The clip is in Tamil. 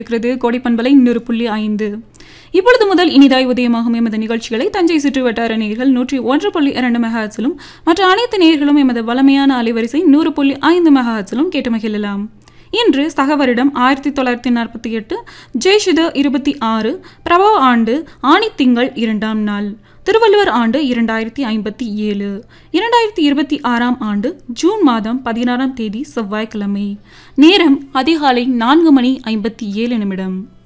இருக்கிறது கோடைப்பண்பலை இன்னொரு புள்ளி ஐந்து இப்பொழுது முதல் இனிதாய் உதயமாகும் எமது நிகழ்ச்சிகளை தஞ்சை சுற்று வட்டார நேர்கள் நூற்றி ஒன்று புள்ளி இரண்டு மெகாஹட்ஸிலும் மற்ற அனைத்து நேர்களும் எமது வளமையான அலைவரிசை நூறு புள்ளி ஐந்து மெகாஹட்ஸிலும் கேட்டு மகிழலாம் இன்று சக வருடம் ஆயிரத்தி தொள்ளாயிரத்தி நாற்பத்தி எட்டு ஜெய்ஷித இருபத்தி ஆறு பிரபா ஆண்டு ஆணித்திங்கள் இரண்டாம் நாள் திருவள்ளுவர் ஆண்டு இரண்டாயிரத்தி ஐம்பத்தி ஏழு இரண்டாயிரத்தி இருபத்தி ஆறாம் ஆண்டு ஜூன் மாதம் பதினாறாம் தேதி செவ்வாய்க்கிழமை நேரம் அதிகாலை நான்கு மணி ஐம்பத்தி ஏழு நிமிடம்